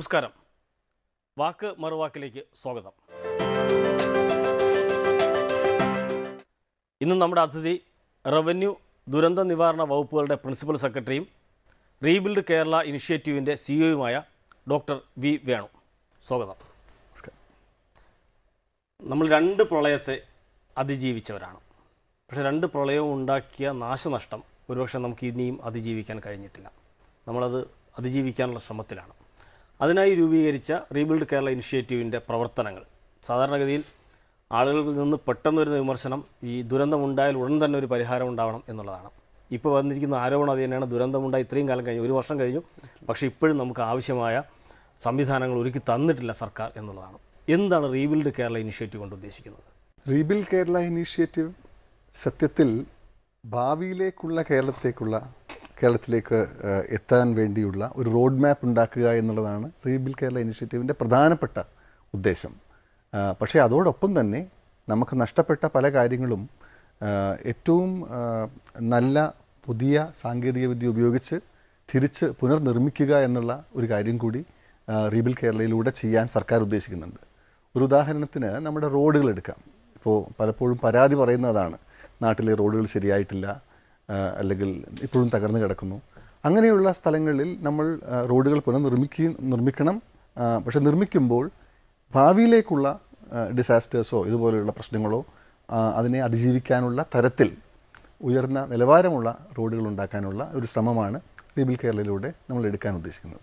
നമസ്കാരം വാക്ക് മറുവാക്കിലേക്ക് സ്വാഗതം ഇന്ന് നമ്മുടെ അതിഥി റവന്യൂ ദുരന്ത നിവാരണ വകുപ്പുകളുടെ പ്രിൻസിപ്പൽ സെക്രട്ടറിയും റീബിൽഡ് കേരള ഇനിഷ്യേറ്റീവിൻ്റെ സിഇഒയുമായ ഡോക്ടർ വി വേണു സ്വാഗതം നമ്മൾ രണ്ട് പ്രളയത്തെ അതിജീവിച്ചവരാണ് പക്ഷെ രണ്ട് പ്രളയവും ഉണ്ടാക്കിയ നാശനഷ്ടം ഒരുപക്ഷെ നമുക്ക് ഇനിയും അതിജീവിക്കാൻ കഴിഞ്ഞിട്ടില്ല നമ്മളത് അതിജീവിക്കാനുള്ള ശ്രമത്തിലാണ് അതിനായി രൂപീകരിച്ച റീബിൽഡ് കേരള ഇനിഷ്യേറ്റീവിൻ്റെ പ്രവർത്തനങ്ങൾ സാധാരണഗതിയിൽ ആളുകളിൽ നിന്ന് പെട്ടെന്ന് വരുന്ന വിമർശനം ഈ ദുരന്തമുണ്ടായാൽ ഉടൻ തന്നെ ഒരു പരിഹാരം ഉണ്ടാവണം എന്നുള്ളതാണ് ഇപ്പോൾ വന്നിരിക്കുന്ന ആരോപണം അത് തന്നെയാണ് ദുരന്തമുണ്ടായി ഇത്രയും കാലം കഴിഞ്ഞു ഒരു വർഷം കഴിഞ്ഞു പക്ഷേ ഇപ്പോഴും നമുക്ക് ആവശ്യമായ സംവിധാനങ്ങൾ ഒരുക്കി തന്നിട്ടില്ല സർക്കാർ എന്നുള്ളതാണ് എന്താണ് റീബിൽഡ് കേരള ഇനിഷ്യേറ്റീവ് കൊണ്ട് ഉദ്ദേശിക്കുന്നത് റീബിൽ കേരള ഇനീഷ്യേറ്റീവ് സത്യത്തിൽ ഭാവിയിലേക്കുള്ള കേരളത്തേക്കുള്ള കേരളത്തിലേക്ക് ഏഹ്, എത്താൻ വേണ്ടിയുള്ള ഒരു റോഡ് മാപ്പ് ഉണ്ടാക്കുക എന്നുള്ളതാണ് റീബിൽ കേരള ഇനീഷ്യേറ്റീവിൻ്റെ പ്രധാനപ്പെട്ട ഉദ്ദേശം ആ, പക്ഷേ അതോടൊപ്പം തന്നെ നമുക്ക് നഷ്ടപ്പെട്ട പല കാര്യങ്ങളും ആ, ഏറ്റവും ആ, നല്ല പുതിയ സാങ്കേതികവിദ്യ ഉപയോഗിച്ച് തിരിച്ച് പുനർനിർമ്മിക്കുക എന്നുള്ള ഒരു കാര്യം കൂടി ആ, റീബിൽ കേരളയിലൂടെ ചെയ്യാൻ സർക്കാർ ഉദ്ദേശിക്കുന്നുണ്ട് ഒരു ഉദാഹരണത്തിന് നമ്മുടെ റോഡുകൾ എടുക്കാം ഇപ്പോൾ പലപ്പോഴും പരാതി പറയുന്നതാണ് നാട്ടിലെ റോഡുകൾ ശരിയായിട്ടില്ല ആ, അല്ലെങ്കിൽ ഇപ്പോഴും തകർന്നു കിടക്കുന്നു അങ്ങനെയുള്ള സ്ഥലങ്ങളിൽ നമ്മൾ ആ, റോഡുകൾ പുനർനിർമ്മിക്കുക നിർമ്മിക്കണം ആ, പക്ഷെ നിർമ്മിക്കുമ്പോൾ ഭാവിയിലേക്കുള്ള ഡിസാസ്റ്റേഴ്സോ ഇതുപോലെയുള്ള പ്രശ്നങ്ങളോ ആ, അതിനെ അതിജീവിക്കാനുള്ള തരത്തിൽ ഉയർന്ന നിലവാരമുള്ള റോഡുകൾ ഉണ്ടാക്കാനുള്ള ഒരു ശ്രമമാണ് റീബിൽ കേരളയിലൂടെ നമ്മൾ എടുക്കാൻ ഉദ്ദേശിക്കുന്നത്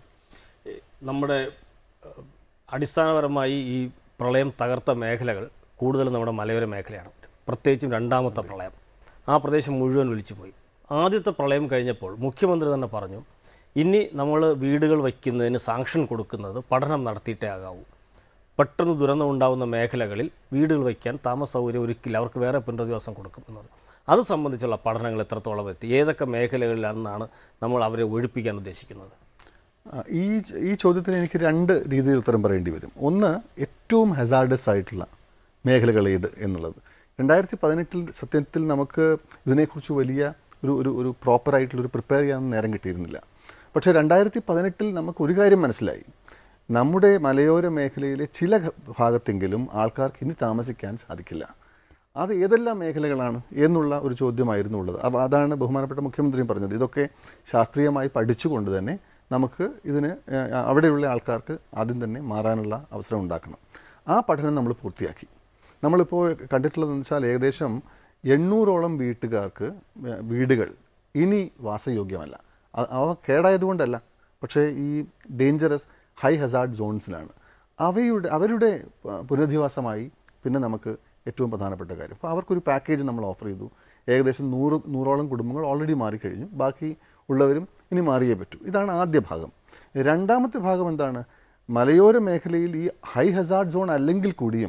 നമ്മുടെ ഏഹ്, അടിസ്ഥാനപരമായി ഈ പ്രളയം തകർത്ത മേഖലകൾ കൂടുതലും നമ്മുടെ മലയോര മേഖലയാണ് പ്രത്യേകിച്ചും രണ്ടാമത്തെ പ്രളയം ആ പ്രദേശം മുഴുവൻ ഒലിച്ചുപോയി ആദ്യത്തെ പ്രളയം കഴിഞ്ഞപ്പോൾ മുഖ്യമന്ത്രി തന്നെ പറഞ്ഞു ഇനി നമ്മൾ വീടുകൾ വയ്ക്കുന്നതിന് സാങ്ഷൻ കൊടുക്കുന്നത് പഠനം നടത്തിയിട്ടേ ആകാവൂ പെട്ടെന്ന് ദുരന്തം ഉണ്ടാകുന്ന മേഖലകളിൽ വീടുകൾ വയ്ക്കാൻ താമസ സൗകര്യം ഒരുക്കില്ല അവർക്ക് വേറെ പുനരധിവാസം കൊടുക്കും എന്നത് അത് സംബന്ധിച്ചുള്ള പഠനങ്ങൾ എത്രത്തോളം എത്തി ഏതൊക്കെ മേഖലകളിലാണെന്നാണ് നമ്മൾ അവരെ ഒഴിപ്പിക്കാൻ ഉദ്ദേശിക്കുന്നത് ആ, ഈ ഈ ചോദ്യത്തിന് എനിക്ക് രണ്ട് രീതിയിൽ ഉത്തരം പറയേണ്ടി വരും ഒന്ന് ഏറ്റവും ഹെസാർഡസ് ആയിട്ടുള്ള മേഖലകൾ ഏത് എന്നുള്ളത് രണ്ടായിരത്തി പതിനെട്ടിൽ സത്യത്തിൽ നമുക്ക് ഇതിനെക്കുറിച്ച് വലിയ ഒരു ഒരു ഒരു പ്രോപ്പറായിട്ടുള്ളൊരു പ്രിപ്പയർ ചെയ്യാൻ നേരം കിട്ടിയിരുന്നില്ല പക്ഷേ രണ്ടായിരത്തി പതിനെട്ടിൽ നമുക്ക് ഒരു കാര്യം മനസ്സിലായി നമ്മുടെ മലയോര മേഖലയിലെ ചില ഘ- ഭാഗത്തെങ്കിലും ആൾക്കാർക്ക് ഇനി താമസിക്കാൻ സാധിക്കില്ല അത് ഏതെല്ലാം മേഖലകളാണ് എന്നുള്ള ഒരു ചോദ്യമായിരുന്നു ഉള്ളത് അപ്പോൾ അതാണ് ബഹുമാനപ്പെട്ട മുഖ്യമന്ത്രിയും പറഞ്ഞത് ഇതൊക്കെ ശാസ്ത്രീയമായി പഠിച്ചുകൊണ്ട് തന്നെ നമുക്ക് ഇതിന് ഏഹ്, അവിടെയുള്ള ആൾക്കാർക്ക് ആദ്യം തന്നെ മാറാനുള്ള അവസരം ഉണ്ടാക്കണം ആ പഠനം നമ്മൾ പൂർത്തിയാക്കി നമ്മളിപ്പോൾ കണ്ടിട്ടുള്ളതെന്ന് വെച്ചാൽ ഏകദേശം എണ്ണൂറോളം വീട്ടുകാർക്ക് ഏഹ്, വീടുകൾ ഇനി വാസയോഗ്യമല്ല അ- അവ കേടായതുകൊണ്ടല്ല പക്ഷേ ഈ ഡേഞ്ചറസ് ഹൈ ഹസാർഡ് സോൺസിലാണ് അവയുടെ അവരുടെ പ- പുനരധിവാസമായി പിന്നെ നമുക്ക് ഏറ്റവും പ്രധാനപ്പെട്ട കാര്യം അപ്പോൾ അവർക്കൊരു പാക്കേജ് നമ്മൾ ഓഫർ ചെയ്തു ഏകദേശം നൂറ് നൂറോളം കുടുംബങ്ങൾ ഓൾറെഡി മാറിക്കഴിഞ്ഞു ബാക്കി ഉള്ളവരും ഇനി മാറിയേ പറ്റൂ ഇതാണ് ആദ്യ ഭാഗം രണ്ടാമത്തെ ഭാഗം എന്താണ് മലയോര മേഖലയിൽ ഈ ഹൈ ഹസാർഡ് സോൺ അല്ലെങ്കിൽ കൂടിയും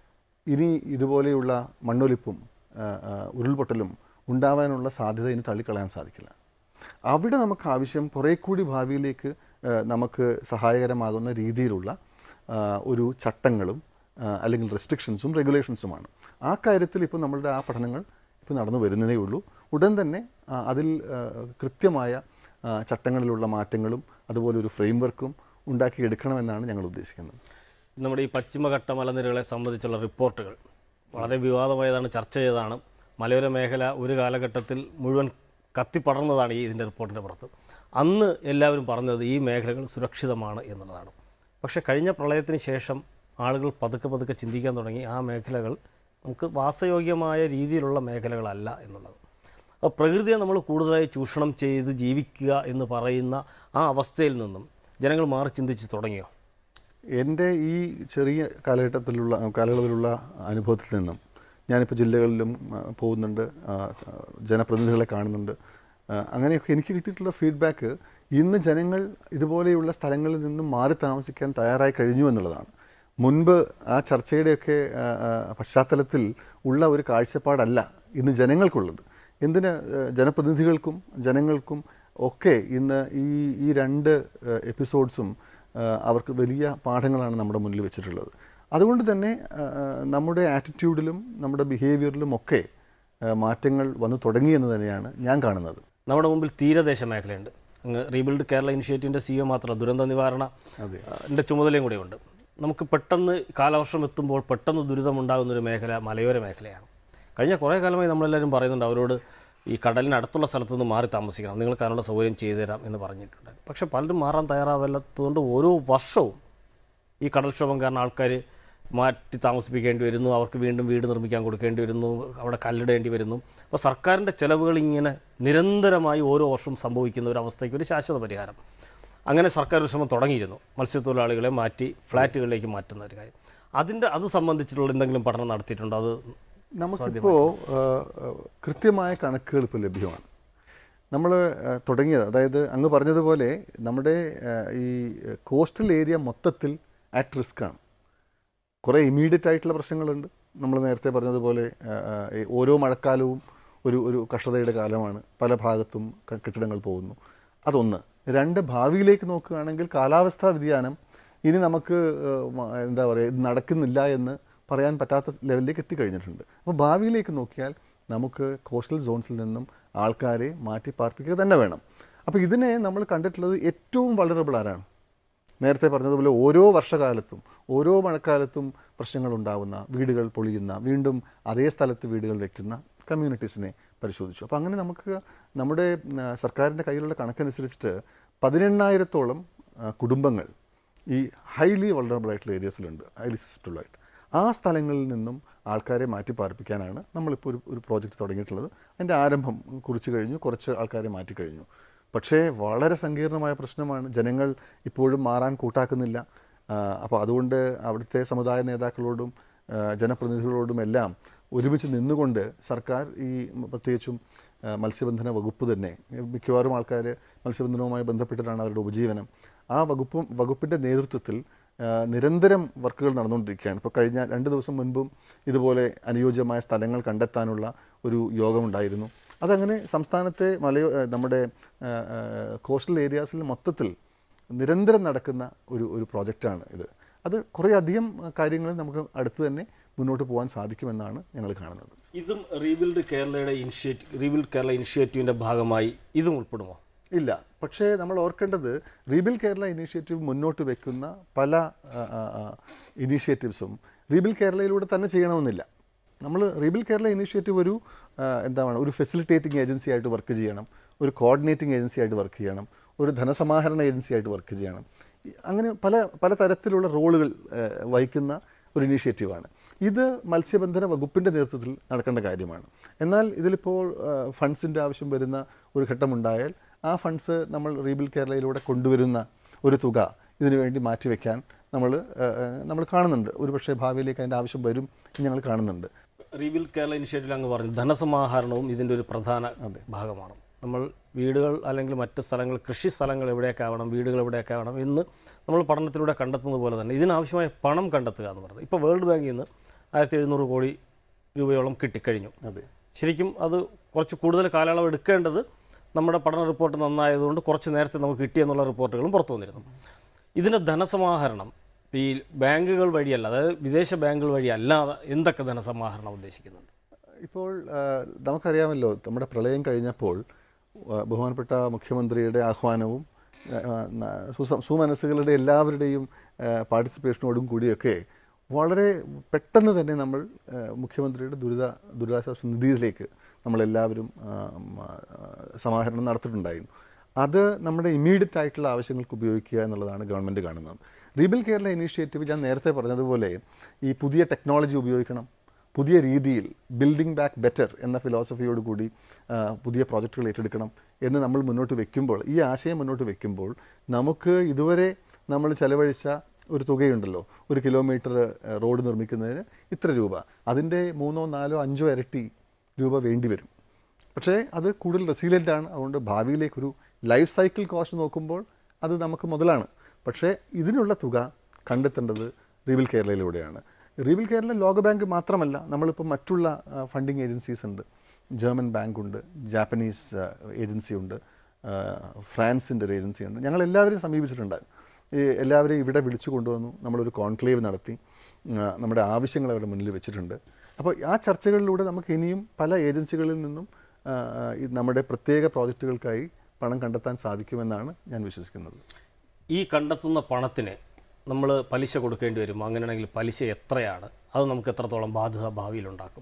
ഇനി ഇതുപോലെയുള്ള മണ്ണൊലിപ്പും ആ, ആ, ഉരുൾപൊട്ടലും ഉണ്ടാവാനുള്ള സാധ്യത ഇനി തള്ളിക്കളയാൻ സാധിക്കില്ല അവിടെ നമുക്ക് ആവശ്യം കുറേ കൂടി ഭാവിയിലേക്ക് ആ, നമുക്ക് സഹായകരമാകുന്ന രീതിയിലുള്ള ആ, ഒരു ചട്ടങ്ങളും ആ, അല്ലെങ്കിൽ റെസ്ട്രിക്ഷൻസും റെഗുലേഷൻസുമാണ് ആ കാര്യത്തിൽ ഇപ്പോൾ നമ്മളുടെ ആ പഠനങ്ങൾ ഇപ്പോൾ നടന്നു വരുന്നതേ ഉള്ളൂ ഉടൻ തന്നെ ആ, അതിൽ ആ, കൃത്യമായ ആ, ചട്ടങ്ങളിലുള്ള മാറ്റങ്ങളും അതുപോലെ ഒരു ഫ്രെയിം വർക്കും ഉണ്ടാക്കിയെടുക്കണമെന്നാണ് ഞങ്ങൾ ഉദ്ദേശിക്കുന്നത് നമ്മുടെ ഈ പശ്ചിമഘട്ട മലനിരകളെ സംബന്ധിച്ചുള്ള റിപ്പോർട്ടുകൾ വളരെ വിവാദമായതാണ് ചർച്ച ചെയ്തതാണ് മലയോര മേഖല ഒരു കാലഘട്ടത്തിൽ മുഴുവൻ കത്തിപ്പടർന്നതാണ് ഈ ഇതിൻ്റെ റിപ്പോർട്ടിൻ്റെ പുറത്ത് അന്ന് എല്ലാവരും പറഞ്ഞത് ഈ മേഖലകൾ സുരക്ഷിതമാണ് എന്നുള്ളതാണ് പക്ഷേ കഴിഞ്ഞ പ്രളയത്തിന് ശേഷം ആളുകൾ പതുക്കെ പതുക്കെ ചിന്തിക്കാൻ തുടങ്ങി ആ മേഖലകൾ നമുക്ക് വാസയോഗ്യമായ രീതിയിലുള്ള മേഖലകളല്ല എന്നുള്ളത് അപ്പോൾ പ്രകൃതിയെ നമ്മൾ കൂടുതലായി ചൂഷണം ചെയ്ത് ജീവിക്കുക എന്ന് പറയുന്ന ആ അവസ്ഥയിൽ നിന്നും ജനങ്ങൾ മാറി ചിന്തിച്ച് തുടങ്ങിയോ എൻ്റെ ഈ ചെറിയ കാലഘട്ടത്തിലുള്ള കാലയളവിലുള്ള അനുഭവത്തിൽ നിന്നും ഞാനിപ്പോൾ ജില്ലകളിലും ആ, പോകുന്നുണ്ട് ആ, ആ, ജനപ്രതിനിധികളെ കാണുന്നുണ്ട് ആ, അങ്ങനെയൊക്കെ എനിക്ക് കിട്ടിയിട്ടുള്ള ഫീഡ്ബാക്ക് ഇന്ന് ജനങ്ങൾ ഇതുപോലെയുള്ള സ്ഥലങ്ങളിൽ നിന്നും മാറി താമസിക്കാൻ തയ്യാറായി കഴിഞ്ഞു എന്നുള്ളതാണ് മുൻപ് ആ ചർച്ചയുടെയൊക്കെ ആ, ആ, പശ്ചാത്തലത്തിൽ ഉള്ള ഒരു കാഴ്ചപ്പാടല്ല ഇന്ന് ജനങ്ങൾക്കുള്ളത് എന്തിന് ആ, ജനപ്രതിനിധികൾക്കും ജനങ്ങൾക്കും ഒക്കെ ഇന്ന് ഈ ഈ രണ്ട് എപ്പിസോഡ്സും ആ, അവർക്ക് വലിയ പാഠങ്ങളാണ് നമ്മുടെ മുന്നിൽ വെച്ചിട്ടുള്ളത് അതുകൊണ്ട് തന്നെ ആ, ആ, നമ്മുടെ ആറ്റിറ്റ്യൂഡിലും നമ്മുടെ ബിഹേവിയറിലും ഒക്കെ ആ, മാറ്റങ്ങൾ വന്നു തുടങ്ങി എന്ന് തന്നെയാണ് ഞാൻ കാണുന്നത് നമ്മുടെ മുമ്പിൽ തീരദേശ മേഖലയുണ്ട് അങ്ങ് റീബിൽഡ് കേരള ഇനിഷ്യേറ്റീവിൻ്റെ സിഇഒ മാത്രമല്ല ദുരന്ത നിവാരണ അതെ. എൻ്റെ ചുമതലയും കൂടെയുണ്ട് നമുക്ക് പെട്ടെന്ന് കാലവർഷം എത്തുമ്പോൾ പെട്ടെന്ന് ദുരിതമുണ്ടാകുന്ന ഒരു മേഖല മലയോര മേഖലയാണ് കഴിഞ്ഞ കുറേ കാലമായി നമ്മളെല്ലാവരും പറയുന്നുണ്ട് അവരോട് ഈ കടലിന് അടുത്തുള്ള സ്ഥലത്തു നിന്ന് മാറി താമസിക്കണം നിങ്ങൾക്ക് അതിനുള്ള സൗകര്യം ചെയ്തു തരാം എന്ന് പറഞ്ഞിട്ടുണ്ട് പക്ഷേ പലരും മാറാൻ തയ്യാറാവല്ലാത്തതുകൊണ്ട് ഓരോ വർഷവും ഈ കടൽക്ഷോഭം കാരണം ആൾക്കാർ മാറ്റി താമസിപ്പിക്കേണ്ടി വരുന്നു അവർക്ക് വീണ്ടും വീട് നിർമ്മിക്കാൻ കൊടുക്കേണ്ടി വരുന്നു അവിടെ കല്ലിടേണ്ടി വരുന്നു അപ്പോൾ സർക്കാരിൻ്റെ ചിലവുകൾ ഇങ്ങനെ നിരന്തരമായി ഓരോ വർഷവും സംഭവിക്കുന്ന ഒരു അവസ്ഥയ്ക്ക് ഒരു ശാശ്വത പരിഹാരം അങ്ങനെ സർക്കാർ ഒരു ശ്രമം തുടങ്ങിയിരുന്നു മത്സ്യത്തൊഴിലാളികളെ മാറ്റി ഫ്ലാറ്റുകളിലേക്ക് മാറ്റുന്ന ഒരു കാര്യം അതിൻ്റെ അത് സംബന്ധിച്ചിട്ടുള്ള എന്തെങ്കിലും പഠനം നടത്തിയിട്ടുണ്ടോ അത് നമുക്കിപ്പോൾ കൃത്യമായ കണക്കുകൾ ഇപ്പോൾ ലഭ്യമാണ് നമ്മൾ തുടങ്ങിയത് അതായത് അങ്ങ് പറഞ്ഞതുപോലെ നമ്മുടെ ആ, ഈ കോസ്റ്റൽ ഏരിയ മൊത്തത്തിൽ അറ്റ് റിസ്ക് ആണ് കുറേ ഇമീഡിയറ്റ് ആയിട്ടുള്ള പ്രശ്നങ്ങളുണ്ട് നമ്മൾ നേരത്തെ പറഞ്ഞതുപോലെ ആ, ആ, ഈ ഓരോ മഴക്കാലവും ഒരു ഒരു കഷ്ടതയുടെ കാലമാണ് പല ഭാഗത്തും ക- കെട്ടിടങ്ങൾ പോകുന്നു അതൊന്ന് രണ്ട് ഭാവിയിലേക്ക് നോക്കുകയാണെങ്കിൽ കാലാവസ്ഥാ വ്യതിയാനം ഇനി നമുക്ക് ആ, മ- എന്താ പറയുക ഇത് നടക്കുന്നില്ല എന്ന് പറയാൻ പറ്റാത്ത ലെവലിലേക്ക് എത്തിക്കഴിഞ്ഞിട്ടുണ്ട് അപ്പോൾ ഭാവിയിലേക്ക് നോക്കിയാൽ നമുക്ക് കോസ്റ്റൽ സോൺസിൽ നിന്നും ആൾക്കാരെ മാറ്റി പാർപ്പിക്കുക തന്നെ വേണം അപ്പോൾ ഇതിനെ നമ്മൾ കണ്ടിട്ടുള്ളത് ഏറ്റവും വളറബിൾ ആരാണ് നേരത്തെ പറഞ്ഞതുപോലെ ഓരോ വർഷകാലത്തും ഓരോ മഴക്കാലത്തും പ്രശ്നങ്ങൾ ഉണ്ടാവുന്ന വീടുകൾ പൊളിയുന്ന വീണ്ടും അതേ സ്ഥലത്ത് വീടുകൾ വെക്കുന്ന കമ്മ്യൂണിറ്റീസിനെ പരിശോധിച്ചു അപ്പോൾ അങ്ങനെ നമുക്ക് നമ്മുടെ ആ, സർക്കാരിൻ്റെ കയ്യിലുള്ള കണക്കനുസരിച്ചിട്ട് പതിനെണ്ണായിരത്തോളം ആ, കുടുംബങ്ങൾ ഈ ഹൈലി വളറബിൾ ആയിട്ടുള്ള ഏരിയസിലുണ്ട് ഹൈലി സെസിറ്റബിൾ ആയിട്ട് ആ സ്ഥലങ്ങളിൽ നിന്നും ആൾക്കാരെ മാറ്റി പാർപ്പിക്കാനാണ് നമ്മളിപ്പോൾ ഒരു ഒരു പ്രോജക്റ്റ് തുടങ്ങിയിട്ടുള്ളത് അതിൻ്റെ ആരംഭം കുറിച്ച് കഴിഞ്ഞു കുറച്ച് ആൾക്കാരെ മാറ്റി കഴിഞ്ഞു പക്ഷേ വളരെ സങ്കീർണമായ പ്രശ്നമാണ് ജനങ്ങൾ ഇപ്പോഴും മാറാൻ കൂട്ടാക്കുന്നില്ല അപ്പോൾ അതുകൊണ്ട് അവിടുത്തെ സമുദായ നേതാക്കളോടും ആ, ജനപ്രതിനിധികളോടും എല്ലാം ഒരുമിച്ച് നിന്നുകൊണ്ട് സർക്കാർ ഈ പ്രത്യേകിച്ചും ആ, മത്സ്യബന്ധന വകുപ്പ് തന്നെ മിക്കവാറും ആൾക്കാർ മത്സ്യബന്ധനവുമായി ബന്ധപ്പെട്ടിട്ടാണ് അവരുടെ ഉപജീവനം ആ വകുപ്പും വകുപ്പിൻ്റെ നേതൃത്വത്തിൽ ആ, നിരന്തരം വർക്കുകൾ നടന്നുകൊണ്ടിരിക്കുകയാണ് ഇപ്പോൾ കഴിഞ്ഞ രണ്ട് ദിവസം മുൻപും ഇതുപോലെ അനുയോജ്യമായ സ്ഥലങ്ങൾ കണ്ടെത്താനുള്ള ഒരു യോഗമുണ്ടായിരുന്നു അതങ്ങനെ സംസ്ഥാനത്തെ മലയോ ആ, നമ്മുടെ ആ, ആ, കോസ്റ്റൽ ഏരിയാസിൽ മൊത്തത്തിൽ നിരന്തരം നടക്കുന്ന ഒരു ഒരു പ്രോജക്റ്റാണ് ഇത് അത് കുറേ അധികം കാര്യങ്ങൾ നമുക്ക് അടുത്ത് തന്നെ മുന്നോട്ട് പോകാൻ സാധിക്കുമെന്നാണ് ഞങ്ങൾ കാണുന്നത് ഇതും റീബിൽഡ് കേരളയുടെ ഇനിഷ്യേറ്റീവ് റീബിൽഡ് കേരള ഇനിഷ്യേറ്റീവിൻ്റെ ഭാഗമായി ഇതും ഉൾപ്പെടുമോ ഇല്ല പക്ഷേ നമ്മൾ ഓർക്കേണ്ടത് റീബിൽ കേരള ഇനീഷ്യേറ്റീവ് മുന്നോട്ട് വെക്കുന്ന പല ഇനീഷ്യേറ്റീവ്സും റീബിൽ കേരളയിലൂടെ തന്നെ ചെയ്യണമെന്നില്ല നമ്മൾ റീബിൽ കേരള ഇനീഷ്യേറ്റീവ് ഒരു ആ, എന്താണ് ഒരു ഫെസിലിറ്റേറ്റിംഗ് ഏജൻസി ആയിട്ട് വർക്ക് ചെയ്യണം ഒരു കോർഡിനേറ്റിംഗ് ഏജൻസി ആയിട്ട് വർക്ക് ചെയ്യണം ഒരു ധനസമാഹരണ ഏജൻസി ആയിട്ട് വർക്ക് ചെയ്യണം ഈ- അങ്ങനെ പല പല തരത്തിലുള്ള റോളുകൾ ആ, വഹിക്കുന്ന ഒരു ഇനീഷ്യേറ്റീവാണ് ഇത് മത്സ്യബന്ധന വകുപ്പിൻ്റെ നേതൃത്വത്തിൽ നടക്കേണ്ട കാര്യമാണ് എന്നാൽ ഇതിലിപ്പോൾ ഫണ്ട്സിൻ്റെ ആവശ്യം വരുന്ന ഒരു ഘട്ടമുണ്ടായാൽ ആ ഫണ്ട്സ് നമ്മൾ റീബിൽ കേരളയിലൂടെ കൊണ്ടുവരുന്ന ഒരു തുക ഇതിനു വേണ്ടി മാറ്റിവെക്കാൻ നമ്മൾ നമ്മൾ കാണുന്നുണ്ട് ഒരുപക്ഷെ ഭാവിയിലേക്ക് അതിൻ്റെ ആവശ്യം വരും എന്ന് ഞങ്ങൾ കാണുന്നുണ്ട് റീബിൽ കേരള ഇനിഷ്യേറ്റീവിൽ അങ്ങ് പറഞ്ഞു ധനസമാഹരണവും ഇതിൻ്റെ ഒരു പ്രധാന ഭാഗമാണ് നമ്മൾ വീടുകൾ അല്ലെങ്കിൽ മറ്റ് സ്ഥലങ്ങൾ കൃഷി സ്ഥലങ്ങൾ എവിടെയൊക്കെ ആവണം വീടുകൾ എവിടെയൊക്കെ ആവണം എന്ന് നമ്മൾ പഠനത്തിലൂടെ കണ്ടെത്തുന്നത് പോലെ തന്നെ ഇതിനാവശ്യമായ പണം കണ്ടെത്തുക എന്ന് പറയുന്നത് ഇപ്പോൾ വേൾഡ് ബാങ്കിൽ നിന്ന് ആയിരത്തി എഴുന്നൂറ് കോടി രൂപയോളം കിട്ടിക്കഴിഞ്ഞു അതെ ശരിക്കും അത് കുറച്ച് കൂടുതൽ കാലയളവ് എടുക്കേണ്ടത് നമ്മുടെ പഠന റിപ്പോർട്ട് നന്നായതുകൊണ്ട് കുറച്ച് നേരത്തെ നമുക്ക് കിട്ടിയെന്നുള്ള റിപ്പോർട്ടുകളും പുറത്തു വന്നിരുന്നു ഇതിൻ്റെ ധനസമാഹരണം ഈ ബാങ്കുകൾ വഴിയല്ല അതായത് വിദേശ ബാങ്കുകൾ വഴി അല്ലാതെ എന്തൊക്കെ ധനസമാഹരണം ഉദ്ദേശിക്കുന്നുണ്ട് ഇപ്പോൾ ആ, നമുക്കറിയാമല്ലോ നമ്മുടെ പ്രളയം കഴിഞ്ഞപ്പോൾ ആ, ബഹുമാനപ്പെട്ട മുഖ്യമന്ത്രിയുടെ ആഹ്വാനവും ആ, ആ, ന- സുസ- സുമനസ്സുകളുടെ എല്ലാവരുടെയും ആ, പാർട്ടിസിപ്പേഷനോടും കൂടിയൊക്കെ വളരെ പെട്ടെന്ന് തന്നെ നമ്മൾ ആ, മുഖ്യമന്ത്രിയുടെ ദുരിത ദുരിതാശ്വാസ നിധിയിലേക്ക് നമ്മളെല്ലാവരും ആ, മ, ആ, സമാഹരണം നടത്തിയിട്ടുണ്ടായിരുന്നു അത് നമ്മുടെ ഇമ്മീഡിയറ്റ് ആയിട്ടുള്ള ആവശ്യങ്ങൾക്ക് ഉപയോഗിക്കുക എന്നുള്ളതാണ് ഗവൺമെൻറ് കാണുന്നത് റീബിൽ കേരള ഇനീഷ്യേറ്റീവ് ഞാൻ നേരത്തെ പറഞ്ഞതുപോലെ ഈ പുതിയ ടെക്നോളജി ഉപയോഗിക്കണം പുതിയ രീതിയിൽ ബിൽഡിംഗ് ബാക്ക് ബെറ്റർ എന്ന ഫിലോസഫിയോട് കൂടി ആ, പുതിയ പ്രോജക്റ്റുകൾ ഏറ്റെടുക്കണം എന്ന് നമ്മൾ മുന്നോട്ട് വെക്കുമ്പോൾ ഈ ആശയം മുന്നോട്ട് വെക്കുമ്പോൾ നമുക്ക് ഇതുവരെ നമ്മൾ ചെലവഴിച്ച ഒരു തുകയുണ്ടല്ലോ ഒരു കിലോമീറ്റർ ആ, റോഡ് നിർമ്മിക്കുന്നതിന് ഇത്ര രൂപ അതിൻ്റെ മൂന്നോ നാലോ അഞ്ചോ ഇരട്ടി രൂപ വേണ്ടി വരും പക്ഷേ അത് കൂടുതൽ റെസിലിയൻ്റ് ആണ് അതുകൊണ്ട് ഭാവിയിലേക്കൊരു ലൈഫ് സൈക്കിൾ കോസ്റ്റ് നോക്കുമ്പോൾ അത് നമുക്ക് മുതലാണ് പക്ഷേ ഇതിനുള്ള തുക കണ്ടെത്തേണ്ടത് റീബിൽ കേരളയിലൂടെയാണ് റീബിൽ കേരള ലോകബാങ്ക് മാത്രമല്ല നമ്മളിപ്പോൾ മറ്റുള്ള ഫണ്ടിങ് ഏജൻസീസ് ഉണ്ട് ജർമ്മൻ ബാങ്ക് ഉണ്ട് ജാപ്പനീസ് ഏജൻസി ഉണ്ട് ആ, ഫ്രാൻസിൻ്റെ ഒരു ഏജൻസി ഉണ്ട് ഞങ്ങൾ എല്ലാവരെയും സമീപിച്ചിട്ടുണ്ട് ഈ എല്ലാവരെയും ഇവിടെ വിളിച്ചു കൊണ്ടുവന്നു നമ്മളൊരു കോൺക്ലേവ് നടത്തി ആ, നമ്മുടെ ആവശ്യങ്ങൾ അവരുടെ മുന്നിൽ വെച്ചിട്ടുണ്ട് അപ്പോൾ ആ ചർച്ചകളിലൂടെ നമുക്ക് ഇനിയും പല ഏജൻസികളിൽ നിന്നും ആ, ഈ നമ്മുടെ പ്രത്യേക പ്രോജക്റ്റുകൾക്കായി പണം കണ്ടെത്താൻ സാധിക്കുമെന്നാണ് ഞാൻ വിശ്വസിക്കുന്നത് ഈ കണ്ടെത്തുന്ന പണത്തിന് നമ്മൾ പലിശ കൊടുക്കേണ്ടി വരും അങ്ങനെയാണെങ്കിൽ പലിശ എത്രയാണ് അത് നമുക്ക് എത്രത്തോളം ബാധ്യത ഭാവിയിലുണ്ടാക്കും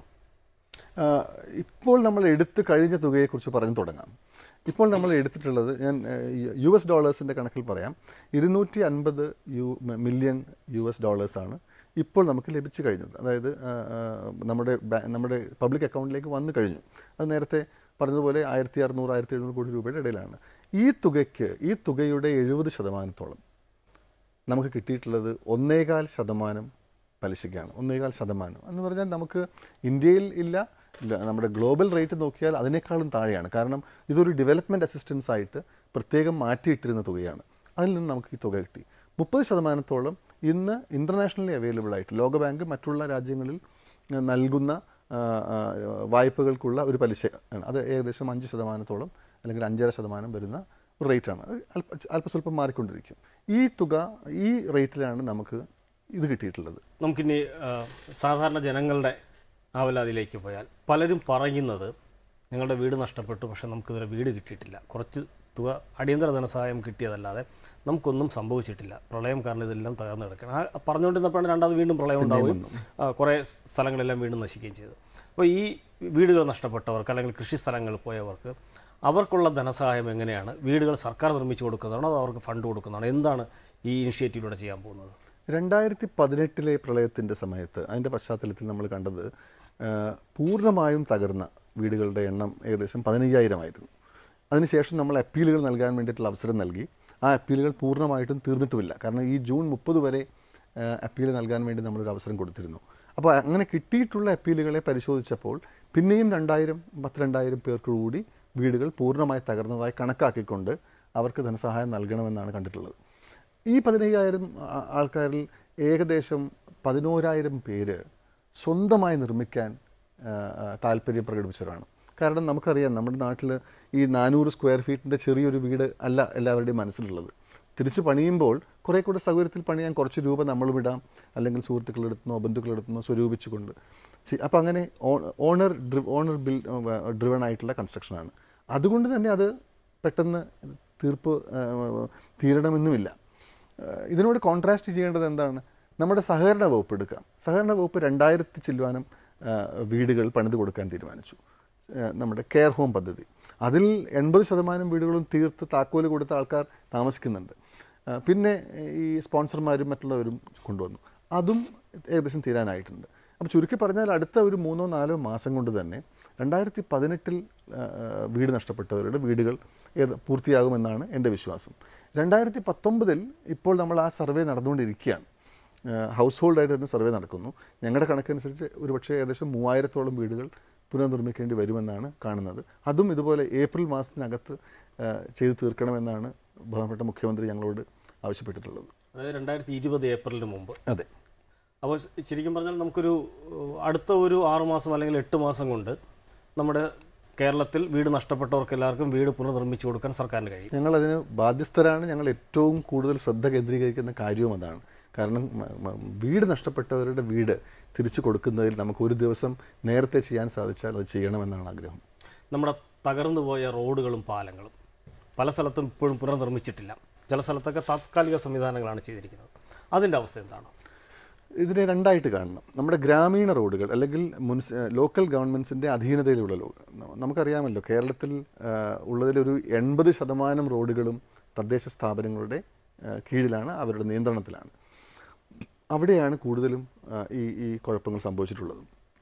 ആ, ഇപ്പോൾ നമ്മൾ എടുത്തു കഴിഞ്ഞ തുകയെക്കുറിച്ച് പറഞ്ഞു തുടങ്ങാം ഇപ്പോൾ നമ്മൾ എടുത്തിട്ടുള്ളത് ഞാൻ യു എസ് ഡോളേഴ്സിൻ്റെ കണക്കിൽ പറയാം ഇരുന്നൂറ്റി അൻപത് യു മില്യൺ യു എസ് ഡോളേഴ്സാണ് ഇപ്പോൾ നമുക്ക് ലഭിച്ചു കഴിഞ്ഞത് അതായത് ആ, ആ, നമ്മുടെ ബാ- നമ്മുടെ പബ്ലിക് അക്കൗണ്ടിലേക്ക് വന്നു കഴിഞ്ഞു അത് നേരത്തെ പറഞ്ഞതുപോലെ ആയിരത്തി അറുന്നൂറ് ആയിരത്തി എഴുന്നൂറ് കോടി രൂപയുടെ ഇടയിലാണ് ഈ തുകയ്ക്ക് ഈ തുകയുടെ എഴുപത് ശതമാനത്തോളം നമുക്ക് കിട്ടിയിട്ടുള്ളത് ഒന്നേകാൽ ശതമാനം പലിശയ്ക്കാണ് ഒന്നേകാൽ ശതമാനം എന്ന് പറഞ്ഞാൽ നമുക്ക് ഇന്ത്യയിൽ ഇല്ല ഇല്ല നമ്മുടെ ഗ്ലോബൽ റേറ്റ് നോക്കിയാൽ അതിനേക്കാളും താഴെയാണ് കാരണം ഇതൊരു ഡെവലപ്മെൻറ്റ് അസിസ്റ്റൻസ് ആയിട്ട് പ്രത്യേകം മാറ്റിയിട്ടിരുന്ന തുകയാണ് അതിൽ നിന്ന് നമുക്ക് ഈ തുക കിട്ടി മുപ്പത് ശതമാനത്തോളം ഇന്ന് ഇൻ്റർനാഷണലി അവൈലബിൾ ആയിട്ട് ലോകബാങ്ക് മറ്റുള്ള രാജ്യങ്ങളിൽ ഏഹ്, നൽകുന്ന ആ, ആ, വായ്പകൾക്കുള്ള ഒരു പലിശ ആണ് അത് ഏകദേശം അഞ്ച് ശതമാനത്തോളം അല്ലെങ്കിൽ അഞ്ചര ശതമാനം വരുന്ന ഒരു റേറ്റാണ് അത് അല്പ അല്പസ്വല്പം മാറിക്കൊണ്ടിരിക്കും ഈ തുക ഈ റേറ്റിലാണ് നമുക്ക് ഇത് കിട്ടിയിട്ടുള്ളത് നമുക്കിനി ആ, സാധാരണ ജനങ്ങളുടെ ആവലാതിയിലേക്ക് പോയാൽ പലരും പറയുന്നത് ഞങ്ങളുടെ വീട് നഷ്ടപ്പെട്ടു പക്ഷേ നമുക്കിതുവരെ വീട് കിട്ടിയിട്ടില്ല കുറച്ച് തുക അടിയന്തര ധനസഹായം കിട്ടിയതല്ലാതെ നമുക്കൊന്നും സംഭവിച്ചിട്ടില്ല പ്രളയം കാരണം ഇതെല്ലാം തകർന്നു കിടക്കണം ആ പറഞ്ഞുകൊണ്ടിരുന്നപ്പോഴാണ് രണ്ടാമത് വീണ്ടും പ്രളയം ഉണ്ടാവുകയും ആ, കുറേ സ്ഥലങ്ങളെല്ലാം വീണ്ടും നശിക്കുകയും ചെയ്തു അപ്പോൾ ഈ വീടുകൾ നഷ്ടപ്പെട്ടവർക്ക് അല്ലെങ്കിൽ കൃഷി സ്ഥലങ്ങളിൽ പോയവർക്ക് അവർക്കുള്ള ധനസഹായം എങ്ങനെയാണ് വീടുകൾ സർക്കാർ നിർമ്മിച്ചു കൊടുക്കുന്നതാണോ അതോ അവർക്ക് ഫണ്ട് കൊടുക്കുന്നതാണോ എന്താണ് ഈ ഇനിഷ്യേറ്റീവിലൂടെ ചെയ്യാൻ പോകുന്നത് രണ്ടായിരത്തി പതിനെട്ടിലെ പ്രളയത്തിൻ്റെ സമയത്ത് അതിൻ്റെ പശ്ചാത്തലത്തിൽ നമ്മൾ കണ്ടത് ആ, പൂർണ്ണമായും തകർന്ന വീടുകളുടെ എണ്ണം ഏകദേശം പതിനയ്യായിരമായിരുന്നു അതിനുശേഷം നമ്മൾ അപ്പീലുകൾ നൽകാൻ വേണ്ടിയിട്ടുള്ള അവസരം നൽകി ആ അപ്പീലുകൾ പൂർണ്ണമായിട്ടും തീർന്നിട്ടുമില്ല കാരണം ഈ ജൂൺ മുപ്പത് വരെ അപ്പീൽ നൽകാൻ വേണ്ടി നമ്മളൊരു അവസരം കൊടുത്തിരുന്നു അപ്പോൾ അങ്ങനെ കിട്ടിയിട്ടുള്ള അപ്പീലുകളെ പരിശോധിച്ചപ്പോൾ പിന്നെയും രണ്ടായിരം പത്തിരണ്ടായിരം പേർക്ക് കൂടി വീടുകൾ പൂർണ്ണമായി തകർന്നതായി കണക്കാക്കിക്കൊണ്ട് അവർക്ക് ധനസഹായം നൽകണമെന്നാണ് കണ്ടിട്ടുള്ളത് ഈ പതിനയ്യായിരം ആ- ആൾക്കാരിൽ ഏകദേശം പതിനോരായിരം പേര് സ്വന്തമായി നിർമ്മിക്കാൻ ആ, ആ, താല്പര്യം പ്രകടിപ്പിച്ചവരാണ് കാരണം നമുക്കറിയാം നമ്മുടെ നാട്ടിൽ ഈ നാനൂറ് സ്ക്വയർ ഫീറ്റിൻ്റെ ചെറിയൊരു വീട് അല്ല എല്ലാവരുടെയും മനസ്സിലുള്ളത് തിരിച്ച് പണിയുമ്പോൾ കുറേ കൂടെ സൗകര്യത്തിൽ പണിയാൻ കുറച്ച് രൂപ നമ്മൾ വിടാം അല്ലെങ്കിൽ സുഹൃത്തുക്കളെടുത്തുനിന്നോ ബന്ധുക്കളെടുത്തുനിന്നോ സ്വരൂപിച്ചുകൊണ്ട് അപ്പോൾ അങ്ങനെ ഓണർ ഓണർ ബിൽ ഡ്രിവൺ ആയിട്ടുള്ള കൺസ്ട്രക്ഷനാണ് അതുകൊണ്ട് തന്നെ അത് പെട്ടെന്ന് തീർപ്പ് ആ, തീരണമെന്നുമില്ല ആ, ഇതിനോട് കോൺട്രാസ്റ്റ് ചെയ്യേണ്ടത് എന്താണ് നമ്മുടെ സഹകരണ വകുപ്പ് എടുക്കാം സഹകരണ വകുപ്പ് രണ്ടായിരത്തി ചില്ലുവാനം ആ, വീടുകൾ പണിത് കൊടുക്കാൻ തീരുമാനിച്ചു ആ, നമ്മുടെ കെയർ ഹോം പദ്ധതി അതിൽ എൺപത് ശതമാനം വീടുകളും തീർത്ത് താക്കോല് കൊടുത്ത ആൾക്കാർ താമസിക്കുന്നുണ്ട് ആ, പിന്നെ ഈ സ്പോൺസർമാരും മറ്റുള്ളവരും കൊണ്ടുവന്നു അതും ഏകദേശം തീരാനായിട്ടുണ്ട് അപ്പോൾ ചുരുക്കി പറഞ്ഞാൽ അടുത്ത ഒരു മൂന്നോ നാലോ മാസം കൊണ്ട് തന്നെ രണ്ടായിരത്തി പതിനെട്ടിൽ വീട് നഷ്ടപ്പെട്ടവരുടെ വീടുകൾ ഏത് പൂർത്തിയാകുമെന്നാണ് എൻ്റെ വിശ്വാസം രണ്ടായിരത്തി പത്തൊമ്പതിൽ ഇപ്പോൾ നമ്മൾ ആ സർവേ നടന്നുകൊണ്ടിരിക്കുകയാണ് ഹൗസ് ഹോൾഡായിട്ട് തന്നെ സർവേ നടക്കുന്നു ഞങ്ങളുടെ കണക്കനുസരിച്ച് ഒരുപക്ഷെ ഏകദേശം മൂവായിരത്തോളം വീടുകൾ പുനർനിർമ്മിക്കേണ്ടി വരുമെന്നാണ് കാണുന്നത് അതും ഇതുപോലെ ഏപ്രിൽ മാസത്തിനകത്ത് ആ, ചെയ്തു തീർക്കണമെന്നാണ് ബഹുമാനപ്പെട്ട മുഖ്യമന്ത്രി ഞങ്ങളോട് ആവശ്യപ്പെട്ടിട്ടുള്ളത് അതായത് രണ്ടായിരത്തി ഇരുപത് ഏപ്രിലിന് മുമ്പ് അതെ അപ്പോൾ ശരിക്കും പറഞ്ഞാൽ നമുക്കൊരു ഏഹ്, അടുത്ത ഒരു ആറുമാസം അല്ലെങ്കിൽ എട്ട് മാസം കൊണ്ട് നമ്മുടെ കേരളത്തിൽ വീട് നഷ്ടപ്പെട്ടവർക്ക് എല്ലാവർക്കും വീട് പുനർനിർമ്മിച്ചു കൊടുക്കാൻ സർക്കാരിന് കഴിയും ഞങ്ങളതിന് ബാധ്യസ്ഥരാണ് ഞങ്ങൾ ഏറ്റവും കൂടുതൽ ശ്രദ്ധ കേന്ദ്രീകരിക്കുന്ന കാര്യവും അതാണ് കാരണം മ- മ- വീട് നഷ്ടപ്പെട്ടവരുടെ വീട് തിരിച്ചു കൊടുക്കുന്നതിൽ നമുക്ക് ഒരു ദിവസം നേരത്തെ ചെയ്യാൻ സാധിച്ചാൽ അത് ചെയ്യണമെന്നാണ് ആഗ്രഹം നമ്മുടെ തകർന്നു പോയ റോഡുകളും പാലങ്ങളും പല സ്ഥലത്തും ഇപ്പോഴും പുനർനിർമ്മിച്ചിട്ടില്ല ചില സ്ഥലത്തൊക്കെ താത്കാലിക സംവിധാനങ്ങളാണ് ചെയ്തിരിക്കുന്നത് അതിൻ്റെ അവസ്ഥ എന്താണ് ഇതിനെ രണ്ടായിട്ട് കാണണം നമ്മുടെ ഗ്രാമീണ റോഡുകൾ അല്ലെങ്കിൽ മുനിസി ലോക്കൽ ഗവൺമെൻറ്റ്സിൻ്റെ അധീനതയിലുള്ള റോഡ് നമുക്കറിയാമല്ലോ കേരളത്തിൽ ആ, ഉള്ളതിലൊരു എൺപത് ശതമാനം റോഡുകളും തദ്ദേശ സ്ഥാപനങ്ങളുടെ ആ, കീഴിലാണ് അവരുടെ നിയന്ത്രണത്തിലാണ് അവിടെയാണ് കൂടുതലും ആ, ഈ ഈ കുഴപ്പങ്ങൾ സംഭവിച്ചിട്ടുള്ളത്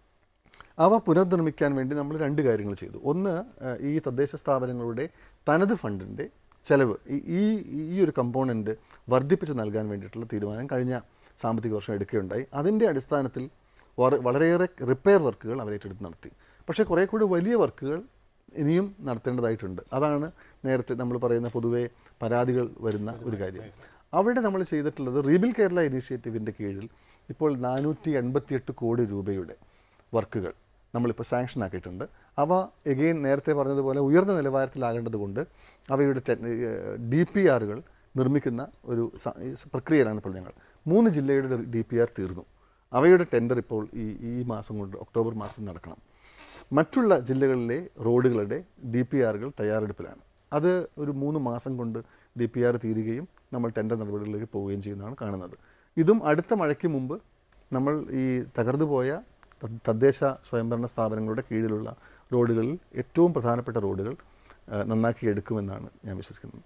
അവ പുനർനിർമ്മിക്കാൻ വേണ്ടി നമ്മൾ രണ്ട് കാര്യങ്ങൾ ചെയ്തു ഒന്ന് ആ, ഈ തദ്ദേശ സ്ഥാപനങ്ങളുടെ തനത് ഫണ്ടിൻ്റെ ചെലവ് ഈ- ഈ ഈ ഒരു കമ്പോണൻറ്റ് വർദ്ധിപ്പിച്ച് നൽകാൻ വേണ്ടിയിട്ടുള്ള തീരുമാനം കഴിഞ്ഞ സാമ്പത്തിക വർഷം എടുക്കുകയുണ്ടായി അതിൻ്റെ അടിസ്ഥാനത്തിൽ വറ- വളരെയേറെ റിപ്പയർ വർക്കുകൾ അവർ ഏറ്റെടുത്ത് നടത്തി പക്ഷേ കുറേ കൂടി വലിയ വർക്കുകൾ ഇനിയും നടത്തേണ്ടതായിട്ടുണ്ട് അതാണ് നേരത്തെ നമ്മൾ പറയുന്ന പൊതുവെ പരാതികൾ വരുന്ന ഒരു കാര്യം അവിടെ നമ്മൾ ചെയ്തിട്ടുള്ളത് റീബിൽ കേരള ഇനീഷ്യേറ്റീവിൻ്റെ കീഴിൽ ഇപ്പോൾ നാനൂറ്റി എൺപത്തിയെട്ട് കോടി രൂപയുടെ വർക്കുകൾ നമ്മളിപ്പോൾ സാങ്ഷൻ ആക്കിയിട്ടുണ്ട് അവ എഗെയിൻ നേരത്തെ പറഞ്ഞതുപോലെ ഉയർന്ന നിലവാരത്തിലാകേണ്ടത് കൊണ്ട് അവയുടെ ഡി പി ആറുകൾ നിർമ്മിക്കുന്ന ഒരു സ- ഈ പ്രക്രിയയിലാണ് ഇപ്പോൾ ഞങ്ങൾ മൂന്ന് ജില്ലയുടെ ഡി പി ആർ തീർന്നു അവയുടെ ടെൻഡർ ഇപ്പോൾ ഈ ഈ മാസം കൊണ്ട് ഒക്ടോബർ മാസം നടക്കണം മറ്റുള്ള ജില്ലകളിലെ റോഡുകളുടെ ഡി പി ആറുകൾ തയ്യാറെടുപ്പിലാണ് അത് ഒരു മൂന്ന് മാസം കൊണ്ട് ഡി പി ആർ തീരുകയും നമ്മൾ ടെൻഡർ നടപടികളിലേക്ക് പോവുകയും ചെയ്യുന്നതാണ് കാണുന്നത് ഇതും അടുത്ത മഴയ്ക്ക് മുമ്പ് നമ്മൾ ഈ തകർന്നു പോയ ത- തദ്ദേശ സ്വയംഭരണ സ്ഥാപനങ്ങളുടെ കീഴിലുള്ള റോഡുകളിൽ ഏറ്റവും പ്രധാനപ്പെട്ട റോഡുകൾ ആ, നന്നാക്കി എടുക്കുമെന്നാണ് ഞാൻ വിശ്വസിക്കുന്നത്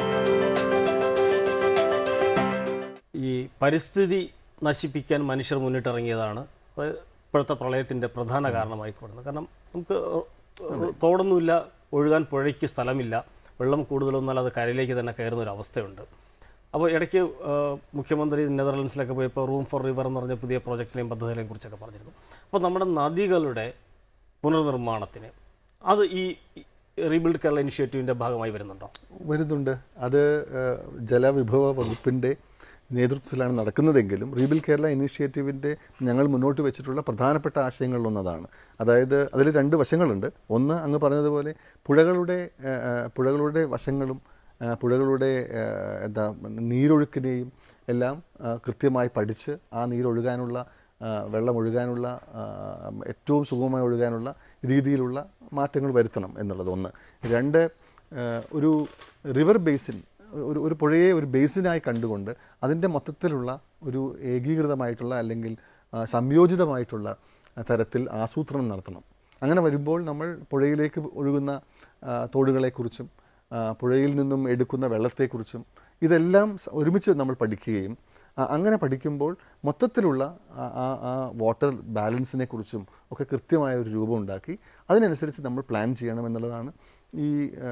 ഈ പരിസ്ഥിതി നശിപ്പിക്കാൻ മനുഷ്യർ മുന്നിട്ടിറങ്ങിയതാണ് അത് ഇപ്പോഴത്തെ പ്രളയത്തിൻ്റെ പ്രധാന കാരണമായി കൂടുന്നത് കാരണം നമുക്ക് തോടൊന്നുമില്ല ഒഴുകാൻ പുഴയ്ക്ക് സ്ഥലമില്ല വെള്ളം കൂടുതലൊന്നാൽ അത് കരയിലേക്ക് തന്നെ കയറുന്ന ഒരു അവസ്ഥയുണ്ട് അപ്പോൾ ഇടയ്ക്ക് ആ, മുഖ്യമന്ത്രി നെതർലൻഡ്സിലൊക്കെ പോയപ്പോൾ റൂം ഫോർ റിവർ എന്ന് പറഞ്ഞ പുതിയ പ്രോജക്റ്റിനെയും പദ്ധതികളെയും കുറിച്ചൊക്കെ പറഞ്ഞിരുന്നു അപ്പോൾ നമ്മുടെ നദികളുടെ പുനർനിർമ്മാണത്തിന് അത് ഈ റീബിൽഡ് കേരള ഇനിഷ്യേറ്റീവിൻ്റെ ഭാഗമായി വരുന്നുണ്ടോ വരുന്നുണ്ട് അത് ആ, ജലവിഭവ വകുപ്പിൻ്റെ നേതൃത്വത്തിലാണ് നടക്കുന്നതെങ്കിലും റീബിൽ കേരള ഇനീഷ്യേറ്റീവിൻ്റെ ഞങ്ങൾ മുന്നോട്ട് വെച്ചിട്ടുള്ള പ്രധാനപ്പെട്ട ആശയങ്ങളിലൊന്നതാണ് അതായത് അതിൽ രണ്ട് വശങ്ങളുണ്ട് ഒന്ന് അങ്ങ് പറഞ്ഞതുപോലെ പുഴകളുടെ ആ, ആ, പുഴകളുടെ വശങ്ങളും ആ, പുഴകളുടെ ആ, എന്താ നീരൊഴുക്കിനെയും എല്ലാം ആ, കൃത്യമായി പഠിച്ച് ആ നീരൊഴുകാനുള്ള ആ, വെള്ളം ഒഴുകാനുള്ള ആ, ഏറ്റവും സുഗമമായി ഒഴുകാനുള്ള രീതിയിലുള്ള മാറ്റങ്ങൾ വരുത്തണം എന്നുള്ളത് ഒന്ന് രണ്ട് ആ, ഒരു റിവർ ബേസിൻ ഒരു ഒരു പുഴയെ ഒരു ബേസിനായി കണ്ടുകൊണ്ട് അതിൻ്റെ മൊത്തത്തിലുള്ള ഒരു ഏകീകൃതമായിട്ടുള്ള അല്ലെങ്കിൽ ആ, സംയോജിതമായിട്ടുള്ള തരത്തിൽ ആസൂത്രണം നടത്തണം അങ്ങനെ വരുമ്പോൾ നമ്മൾ പുഴയിലേക്ക് ഒഴുകുന്ന ആ, തോടുകളെക്കുറിച്ചും ആ, പുഴയിൽ നിന്നും എടുക്കുന്ന വെള്ളത്തെക്കുറിച്ചും ഇതെല്ലാം സ- ഒരുമിച്ച് നമ്മൾ പഠിക്കുകയും ആ, അങ്ങനെ പഠിക്കുമ്പോൾ മൊത്തത്തിലുള്ള ആ- ആ ആ വാട്ടർ ബാലൻസിനെ കുറിച്ചും ഒക്കെ കൃത്യമായ ഒരു രൂപം ഉണ്ടാക്കി അതിനനുസരിച്ച് നമ്മൾ പ്ലാൻ ചെയ്യണം എന്നുള്ളതാണ് ഈ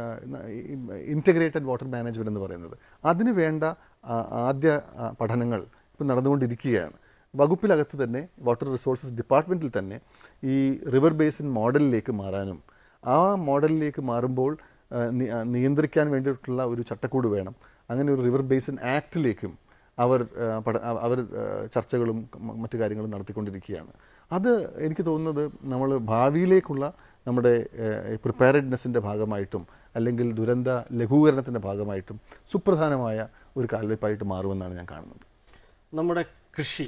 ഇൻറ്റഗ്രേറ്റഡ് വാട്ടർ മാനേജ്മെൻറ്റ് എന്ന് പറയുന്നത് അതിന് വേണ്ട ആ, ആദ്യ ആ, പഠനങ്ങൾ ഇപ്പം നടന്നുകൊണ്ടിരിക്കുകയാണ് വകുപ്പിലകത്ത് തന്നെ വാട്ടർ റിസോഴ്സസ് ഡിപ്പാർട്ട്മെൻറ്റിൽ തന്നെ ഈ റിവർ ബേസിൻ മോഡലിലേക്ക് മാറാനും ആ മോഡലിലേക്ക് മാറുമ്പോൾ ആ, നി- ആ, നിയന്ത്രിക്കാൻ വേണ്ടിയിട്ടുള്ള ഒരു ചട്ടക്കൂട് വേണം അങ്ങനെ ഒരു റിവർ ബേസിൻ ആക്ടിലേക്കും അവർ ആ, പഠ ആ, അവർ ആ, ചർച്ചകളും മ- മറ്റു കാര്യങ്ങളും നടത്തിക്കൊണ്ടിരിക്കുകയാണ് അത് എനിക്ക് തോന്നുന്നത് നമ്മൾ ഭാവിയിലേക്കുള്ള നമ്മുടെ പ്രിപ്പയർഡ്നെസ്സിൻ്റെ ഭാഗമായിട്ടും അല്ലെങ്കിൽ ദുരന്ത ലഘൂകരണത്തിൻ്റെ ഭാഗമായിട്ടും സുപ്രധാനമായ ഒരു കാൽവയ്പായിട്ട് മാറുമെന്നാണ് ഞാൻ കാണുന്നത് നമ്മുടെ കൃഷി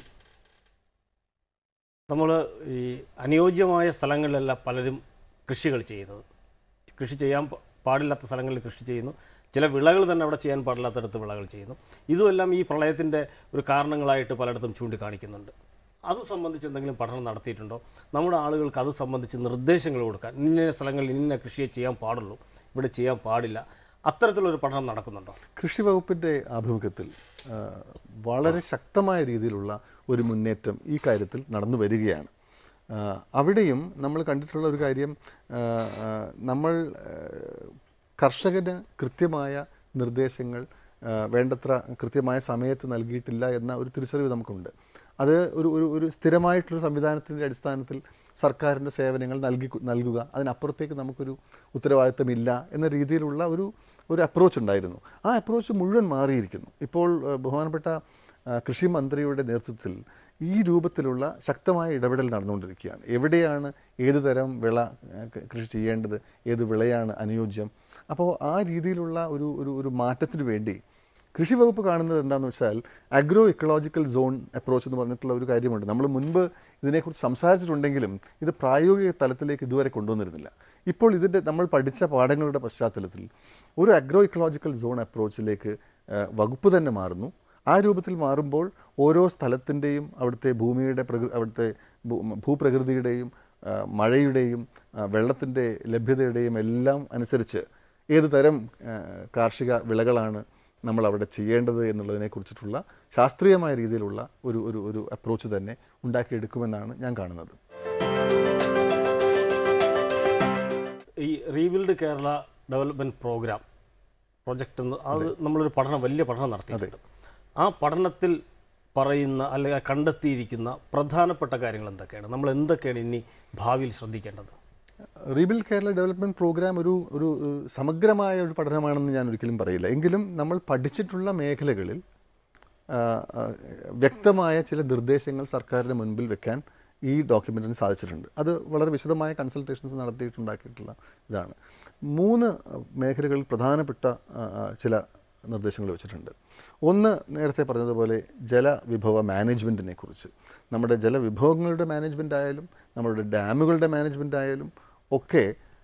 നമ്മൾ ഈ അനുയോജ്യമായ സ്ഥലങ്ങളിലല്ല പലരും കൃഷികൾ ചെയ്യുന്നത് കൃഷി ചെയ്യാൻ പ- പാടില്ലാത്ത സ്ഥലങ്ങളിൽ കൃഷി ചെയ്യുന്നു ചില വിളകൾ തന്നെ അവിടെ ചെയ്യാൻ പാടില്ലാത്തടത്ത് വിളകൾ ചെയ്യുന്നു ഇതുമെല്ലാം ഈ പ്രളയത്തിൻ്റെ ഒരു കാരണങ്ങളായിട്ട് പലയിടത്തും ചൂണ്ടിക്കാണിക്കുന്നുണ്ട് അത് സംബന്ധിച്ച് എന്തെങ്കിലും പഠനം നടത്തിയിട്ടുണ്ടോ നമ്മുടെ ആളുകൾക്ക് അത് സംബന്ധിച്ച് നിർദ്ദേശങ്ങൾ കൊടുക്കാൻ ഇന്ന സ്ഥലങ്ങളിൽ ഇന്ന കൃഷിയെ ചെയ്യാൻ പാടുള്ളൂ ഇവിടെ ചെയ്യാൻ പാടില്ല അത്തരത്തിലൊരു പഠനം നടക്കുന്നുണ്ടോ കൃഷി വകുപ്പിൻ്റെ ആഭിമുഖ്യത്തിൽ ആ, വളരെ ശക്തമായ രീതിയിലുള്ള ഒരു മുന്നേറ്റം ഈ കാര്യത്തിൽ നടന്നു വരികയാണ് ആ, അവിടെയും നമ്മൾ കണ്ടിട്ടുള്ള ഒരു കാര്യം ആ, ആ, നമ്മൾ ആ, കർഷകന് കൃത്യമായ നിർദ്ദേശങ്ങൾ ആ, വേണ്ടത്ര കൃത്യമായ സമയത്ത് നൽകിയിട്ടില്ല എന്ന ഒരു തിരിച്ചറിവ് നമുക്കുണ്ട് അത് ഒരു ഒരു ഒരു സ്ഥിരമായിട്ടുള്ള സംവിധാനത്തിൻ്റെ അടിസ്ഥാനത്തിൽ സർക്കാരിൻ്റെ സേവനങ്ങൾ നൽകി നൽകുക അതിനപ്പുറത്തേക്ക് നമുക്കൊരു ഉത്തരവാദിത്തമില്ല എന്ന രീതിയിലുള്ള ഒരു ഒരു അപ്രോച്ച് ഉണ്ടായിരുന്നു ആ അപ്രോച്ച് മുഴുവൻ മാറിയിരിക്കുന്നു ഇപ്പോൾ ആ, ബഹുമാനപ്പെട്ട ആ, കൃഷി മന്ത്രിയുടെ നേതൃത്വത്തിൽ ഈ രൂപത്തിലുള്ള ശക്തമായ ഇടപെടൽ നടന്നുകൊണ്ടിരിക്കുകയാണ് എവിടെയാണ് ഏത് തരം വിള ആ, ക- കൃഷി ചെയ്യേണ്ടത് ഏത് വിളയാണ് അനുയോജ്യം അപ്പോൾ ആ രീതിയിലുള്ള ഒരു ഒരു ഒരു മാറ്റത്തിന് വേണ്ടി കൃഷി വകുപ്പ് കാണുന്നത് എന്താണെന്ന് വെച്ചാൽ അഗ്രോ ഇക്കോളജിക്കൽ സോൺ അപ്രോച്ച് എന്ന് പറഞ്ഞിട്ടുള്ള ഒരു കാര്യമുണ്ട് നമ്മൾ മുൻപ് ഇതിനെക്കുറിച്ച് സംസാരിച്ചിട്ടുണ്ടെങ്കിലും ഇത് പ്രായോഗിക തലത്തിലേക്ക് ഇതുവരെ കൊണ്ടുവന്നിരുന്നില്ല ഇപ്പോൾ ഇതിൻ്റെ നമ്മൾ പഠിച്ച പാഠങ്ങളുടെ പശ്ചാത്തലത്തിൽ ഒരു അഗ്രോ ഇക്കോളജിക്കൽ സോൺ അപ്രോച്ചിലേക്ക് ആ, വകുപ്പ് തന്നെ മാറുന്നു ആ രൂപത്തിൽ മാറുമ്പോൾ ഓരോ സ്ഥലത്തിൻ്റെയും അവിടുത്തെ ഭൂമിയുടെ പ്രകൃ അവിടുത്തെ ഭൂ- ഭൂപ്രകൃതിയുടെയും ആ, മഴയുടെയും വെള്ളത്തിൻ്റെ ലഭ്യതയുടെയും എല്ലാം അനുസരിച്ച് ഏത് തരം ആ, കാർഷിക വിളകളാണ് നമ്മൾ അവിടെ ചെയ്യേണ്ടത് എന്നുള്ളതിനെ കുറിച്ചിട്ടുള്ള ശാസ്ത്രീയമായ രീതിയിലുള്ള ഒരു ഒരു ഒരു അപ്രോച്ച് തന്നെ ഉണ്ടാക്കിയെടുക്കുമെന്നാണ് ഞാൻ കാണുന്നത് ഈ rebuild Kerala development programme project എന്ന് അത് നമ്മളൊരു പഠനം വലിയ പഠനം നടത്തിയിട്ടുണ്ട് ആ പഠനത്തിൽ പറയുന്ന അല്ലെങ്കിൽ കണ്ടെത്തിയിരിക്കുന്ന പ്രധാനപ്പെട്ട കാര്യങ്ങൾ എന്തൊക്കെയാണ് നമ്മൾ എന്തൊക്കെയാണ് ഇനി ഭാവിയിൽ ശ്രദ്ധിക്കേണ്ടത് റീബിൽ കേരള ഡെവലപ്മെൻറ്റ് പ്രോഗ്രാം ഒരു ഒരു ഏഹ്, സമഗ്രമായ ഒരു പഠനമാണെന്ന് ഞാൻ ഒരിക്കലും പറയില്ല എങ്കിലും നമ്മൾ പഠിച്ചിട്ടുള്ള മേഖലകളിൽ ആ, ആ, വ്യക്തമായ ചില നിർദ്ദേശങ്ങൾ സർക്കാരിന് മുൻപിൽ വെക്കാൻ ഈ ഡോക്യുമെൻറ്റിന് സാധിച്ചിട്ടുണ്ട് അത് വളരെ വിശദമായ കൺസൾട്ടേഷൻസ് നടത്തിയിട്ടുണ്ടാക്കിയിട്ടുള്ള ഇതാണ് മൂന്ന് മേഖലകളിൽ പ്രധാനപ്പെട്ട ആ, ആ, ചില നിർദ്ദേശങ്ങൾ വെച്ചിട്ടുണ്ട് ഒന്ന് നേരത്തെ പറഞ്ഞതുപോലെ ജലവിഭവ മാനേജ്മെൻറ്റിനെ കുറിച്ച് നമ്മുടെ ജലവിഭവങ്ങളുടെ മാനേജ്മെൻ്റ് ആയാലും നമ്മുടെ ഡാമുകളുടെ മാനേജ്മെൻ്റ് ആയാലും ഒക്കെ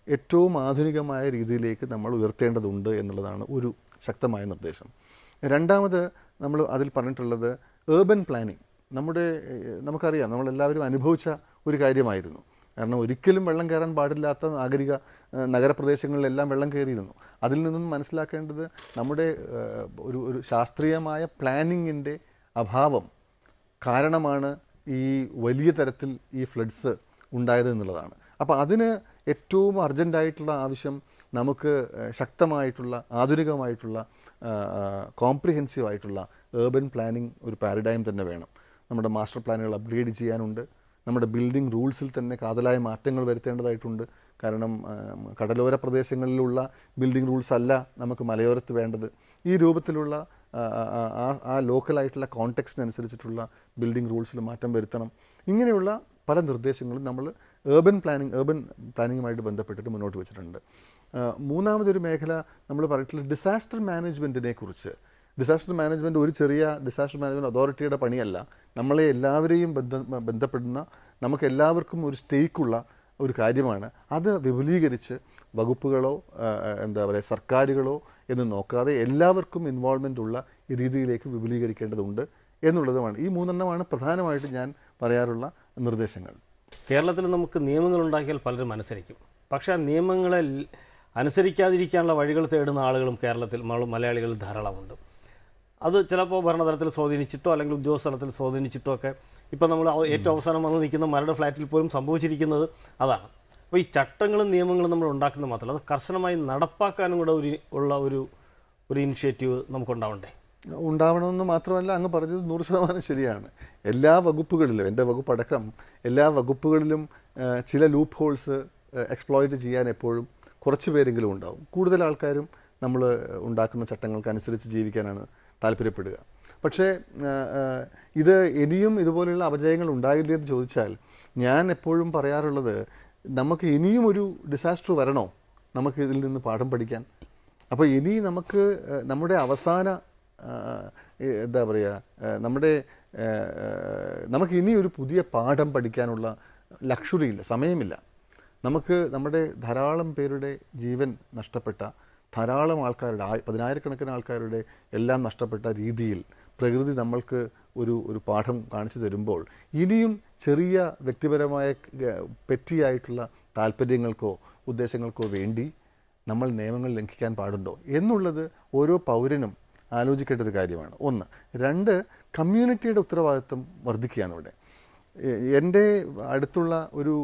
ഏറ്റവും ആധുനികമായ രീതിയിലേക്ക് നമ്മൾ ഉയർത്തേണ്ടതുണ്ട് എന്നുള്ളതാണ് ഒരു ശക്തമായ നിർദ്ദേശം രണ്ടാമത് നമ്മൾ അതിൽ പറഞ്ഞിട്ടുള്ളത് ഏർബൻ പ്ലാനിങ് നമ്മുടെ ഏഹ്, നമുക്കറിയാം നമ്മളെല്ലാവരും അനുഭവിച്ച ഒരു കാര്യമായിരുന്നു കാരണം ഒരിക്കലും വെള്ളം കയറാൻ പാടില്ലാത്ത നാഗരിക ഏഹ്, നഗരപ്രദേശങ്ങളിലെല്ലാം വെള്ളം കയറിയിരുന്നു അതിൽ നിന്നും മനസ്സിലാക്കേണ്ടത് നമ്മുടെ ഏഹ്, ഒരു ഒരു ശാസ്ത്രീയമായ പ്ലാനിങ്ങിൻ്റെ അഭാവം കാരണമാണ് ഈ വലിയ തരത്തിൽ ഈ ഫ്ലഡ്സ് ഉണ്ടായത് എന്നുള്ളതാണ് അപ്പോൾ അതിന് ഏറ്റവും അർജൻറ്റായിട്ടുള്ള ആവശ്യം നമുക്ക് ഏഹ്, ശക്തമായിട്ടുള്ള ആധുനികമായിട്ടുള്ള കോംപ്രിഹെൻസീവ് ആയിട്ടുള്ള ഏർബൻ പ്ലാനിങ് ഒരു പാരഡൈം തന്നെ വേണം നമ്മുടെ മാസ്റ്റർ പ്ലാനുകൾ അപ്ഗ്രേഡ് ചെയ്യാനുണ്ട് നമ്മുടെ ബിൽഡിംഗ് റൂൾസിൽ തന്നെ കാതലായ മാറ്റങ്ങൾ വരുത്തേണ്ടതായിട്ടുണ്ട് കാരണം ആ, കടലോര പ്രദേശങ്ങളിലുള്ള ബിൽഡിംഗ് റൂൾസ് അല്ല നമുക്ക് മലയോരത്ത് വേണ്ടത് ഈ രൂപത്തിലുള്ള ആ, ആ, ആ ആ ലോക്കലായിട്ടുള്ള കോണ്ടെക്സ്റ്റിനനുസരിച്ചിട്ടുള്ള ബിൽഡിംഗ് റൂൾസിൽ മാറ്റം വരുത്തണം ഇങ്ങനെയുള്ള പല നിർദ്ദേശങ്ങളും നമ്മൾ ഏർബൻ പ്ലാനിങ് ഏർബൻ പ്ലാനിങ്ങുമായിട്ട് ബന്ധപ്പെട്ടിട്ട് മുന്നോട്ട് വെച്ചിട്ടുണ്ട് ആ, മൂന്നാമതൊരു മേഖല നമ്മൾ പറഞ്ഞിട്ടുള്ള ഡിസാസ്റ്റർ മാനേജ്മെൻറ്റിനെ കുറിച്ച് ഡിസാസ്റ്റർ മാനേജ്മെൻറ്റ് ഒരു ചെറിയ ഡിസാസ്റ്റർ മാനേജ്മെൻറ്റ് അതോറിറ്റിയുടെ പണിയല്ല നമ്മളെ എല്ലാവരെയും ബന്ധ ബന്ധപ്പെടുന്ന നമുക്ക് എല്ലാവർക്കും ഒരു സ്റ്റേക്കുള്ള ഒരു കാര്യമാണ് അത് വിപുലീകരിച്ച് വകുപ്പുകളോ ആ, എന്താ പറയുക സർക്കാരുകളോ എന്ന് നോക്കാതെ എല്ലാവർക്കും ഇൻവോൾവ്മെൻ്റ് ഉള്ള ഈ രീതിയിലേക്ക് വിപുലീകരിക്കേണ്ടതുണ്ട് എന്നുള്ളതുമാണ് ഈ മൂന്നെണ്ണമാണ് പ്രധാനമായിട്ട് ഞാൻ പറയാറുള്ള നിർദ്ദേശങ്ങൾ കേരളത്തിൽ നമുക്ക് നിയമങ്ങൾ ഉണ്ടാക്കിയാൽ പലരും അനുസരിക്കും പക്ഷേ ആ നിയമങ്ങളെ ൽ- അനുസരിക്കാതിരിക്കാനുള്ള വഴികൾ തേടുന്ന ആളുകളും കേരളത്തിൽ മല- മലയാളികളിൽ ധാരാളമുണ്ട് അത് ചിലപ്പോൾ ഭരണതലത്തിൽ സ്വാധീനിച്ചിട്ടോ അല്ലെങ്കിൽ ഉദ്യോഗസ്ഥ തലത്തിൽ സ്വാധീനിച്ചിട്ടോ ഒക്കെ ഇപ്പം നമ്മൾ അവ- ഏറ്റവും അവസാനം വന്ന് നിൽക്കുന്ന മരട് ഫ്ലാറ്റിൽ പോലും സംഭവിച്ചിരിക്കുന്നത് അതാണ് അപ്പോൾ ഈ ചട്ടങ്ങളും നിയമങ്ങളും നമ്മൾ ഉണ്ടാക്കുന്നത് മാത്രമല്ല അത് കർശനമായി നടപ്പാക്കാനും കൂടെ ഒരു ഉള്ള ഒരു ഒരു ഇനിഷ്യേറ്റീവ് നമുക്കുണ്ടാവണ്ടേ ഉണ്ടാവണമെന്ന് മാത്രമല്ല അങ്ങ് പറഞ്ഞത് നൂറ് ശതമാനം ശരിയാണ് എല്ലാ വകുപ്പുകളിലും എൻ്റെ വകുപ്പടക്കം എല്ലാ വകുപ്പുകളിലും ആ, ചില ലൂപ്പ് ഹോൾസ് എക്സ്പ്ലോയിറ്റ് ചെയ്യാൻ എപ്പോഴും കുറച്ച് പേരെങ്കിലും ഉണ്ടാവും കൂടുതൽ ആൾക്കാരും നമ്മൾ ഉണ്ടാക്കുന്ന ചട്ടങ്ങൾക്ക് അനുസരിച്ച് ജീവിക്കാനാണ് താല്പര്യപ്പെടുക പക്ഷേ ആ, ആ, ഇത് ഇനിയും ഇതുപോലെയുള്ള അപജയങ്ങൾ ഉണ്ടായില്ലേ എന്ന് ചോദിച്ചാൽ ഞാൻ എപ്പോഴും പറയാറുള്ളത് നമുക്ക് ഇനിയും ഒരു ഡിസാസ്റ്റർ വരണോ നമുക്ക് ഇതിൽ നിന്ന് പാഠം പഠിക്കാൻ അപ്പോൾ ഇനി നമുക്ക് ഏഹ്, നമ്മുടെ അവസാന ആഹ്, ഏഹ്, എന്താ പറയുക ഏഹ്, നമ്മുടെ ഏഹ്, ഏഹ്, നമുക്ക് ഇനി ഒരു പുതിയ പാഠം പഠിക്കാനുള്ള ലക്ഷറി ഇല്ല സമയമില്ല നമുക്ക് നമ്മുടെ ധാരാളം പേരുടെ ജീവൻ നഷ്ടപ്പെട്ട ധാരാളം ആൾക്കാരുടെ ആ- പതിനായിരക്കണക്കിന് ആൾക്കാരുടെ എല്ലാം നഷ്ടപ്പെട്ട രീതിയിൽ പ്രകൃതി നമ്മൾക്ക് ഒരു ഒരു പാഠം കാണിച്ചു തരുമ്പോൾ ഇനിയും ചെറിയ വ്യക്തിപരമായ ഏഹ്, പെറ്റിയായിട്ടുള്ള താല്പര്യങ്ങൾക്കോ ഉദ്ദേശങ്ങൾക്കോ വേണ്ടി നമ്മൾ നിയമങ്ങൾ ലംഘിക്കാൻ പാടുണ്ടോ എന്നുള്ളത് ഓരോ പൗരനും ആലോചിക്കേണ്ട ഒരു കാര്യമാണ് ഒന്ന് രണ്ട് കമ്മ്യൂണിറ്റിയുടെ ഉത്തരവാദിത്വം വർദ്ധിക്കുകയാണ് ഇവിടെ എ- എൻ്റെ അടുത്തുള്ള ഒരു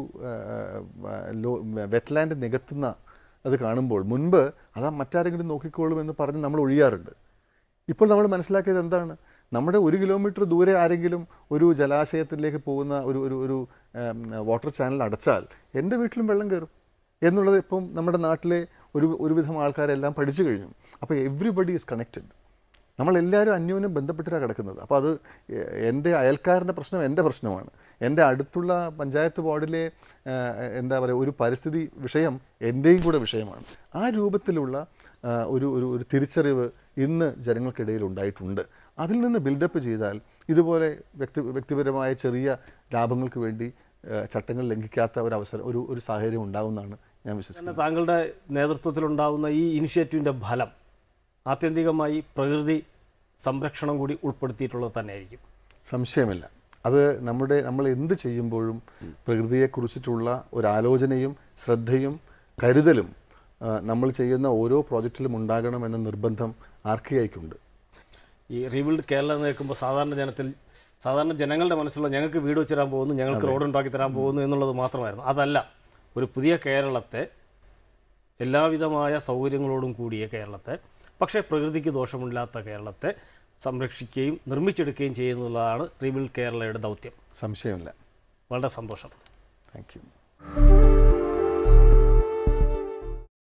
വെറ്റ്ലാൻഡ് നികത്തുന്ന അത് കാണുമ്പോൾ മുൻപ് അതാ മറ്റാരെങ്കിലും നോക്കിക്കോളും എന്ന് പറഞ്ഞ് നമ്മൾ ഒഴിയാറുണ്ട് ഇപ്പോൾ നമ്മൾ മനസ്സിലാക്കിയത് എന്താണ് നമ്മുടെ ഒരു കിലോമീറ്റർ ദൂരെ ആരെങ്കിലും ഒരു ജലാശയത്തിലേക്ക് പോകുന്ന ഒരു ഒരു ഒരു വാട്ടർ ചാനൽ അടച്ചാൽ എൻ്റെ വീട്ടിലും വെള്ളം കയറും എന്നുള്ളത് ഇപ്പം നമ്മുടെ നാട്ടിലെ ഒരു ഒരുവിധം ആൾക്കാരെല്ലാം പഠിച്ചു കഴിഞ്ഞു അപ്പോൾ എവ്രിബഡി ഈസ് കണക്റ്റഡ് നമ്മളെല്ലാവരും അന്യോന്യം ബന്ധപ്പെട്ടിട്ടാണ് കിടക്കുന്നത് അപ്പോൾ അത് എ- എൻ്റെ അയൽക്കാരൻ്റെ പ്രശ്നം എൻ്റെ പ്രശ്നമാണ് എൻ്റെ അടുത്തുള്ള പഞ്ചായത്ത് വാർഡിലെ ആ, എന്താ പറയുക ഒരു പരിസ്ഥിതി വിഷയം എൻ്റെയും കൂടെ വിഷയമാണ് ആ രൂപത്തിലുള്ള ആ, ഒരു ഒരു ഒരു തിരിച്ചറിവ് ഇന്ന് ജനങ്ങൾക്കിടയിൽ ഉണ്ടായിട്ടുണ്ട് അതിൽ നിന്ന് ബിൽഡപ്പ് ചെയ്താൽ ഇതുപോലെ വ്യക്തി വ്യക്തിപരമായ ചെറിയ ലാഭങ്ങൾക്ക് വേണ്ടി ആ, ചട്ടങ്ങൾ ലംഘിക്കാത്ത ഒരു അവസരം ഒരു ഒരു സാഹചര്യം ഉണ്ടാവുമെന്നാണ് ഞാൻ വിശ്വസിക്കുന്നത് തന്നെ താങ്കളുടെ നേതൃത്വത്തിലുണ്ടാവുന്ന ഈ ഇനിഷ്യേറ്റീവിൻ്റെ ഫലം ആത്യന്തികമായി പ്രകൃതി സംരക്ഷണം കൂടി ഉൾപ്പെടുത്തിയിട്ടുള്ളത് തന്നെയായിരിക്കും സംശയമില്ല അത് നമ്മുടെ നമ്മൾ എന്ത് ചെയ്യുമ്പോഴും പ്രകൃതിയെക്കുറിച്ചിട്ടുള്ള ഒരാലോചനയും ശ്രദ്ധയും കരുതലും ആ, നമ്മൾ ചെയ്യുന്ന ഓരോ പ്രോജക്റ്റിലും ഉണ്ടാകണമെന്ന നിർബന്ധം ആർ കെ ഐക്കുണ്ട് ഈ റീബിൽഡ് കേരള എന്ന് കേൾക്കുമ്പോൾ സാധാരണ ജനത്തിൽ സാധാരണ ജനങ്ങളുടെ മനസ്സിലുള്ള ഞങ്ങൾക്ക് വീട് വെച്ച് തരാൻ പോകുന്നു ഞങ്ങൾക്ക് റോഡ് ഉണ്ടാക്കി തരാൻ പോകുന്നു എന്നുള്ളത് മാത്രമായിരുന്നു അതല്ല ഒരു പുതിയ കേരളത്തെ എല്ലാവിധമായ സൗകര്യങ്ങളോടും കൂടിയ കേരളത്തെ പക്ഷേ പ്രകൃതിക്ക് ദോഷമില്ലാത്ത കേരളത്തെ സംരക്ഷിക്കുകയും നിർമ്മിച്ചെടുക്കുകയും ചെയ്യുന്നതാണ് റീബിൽഡ് കേരളയുടെ ദൗത്യം സംശയമില്ല വളരെ സന്തോഷം താങ്ക് യു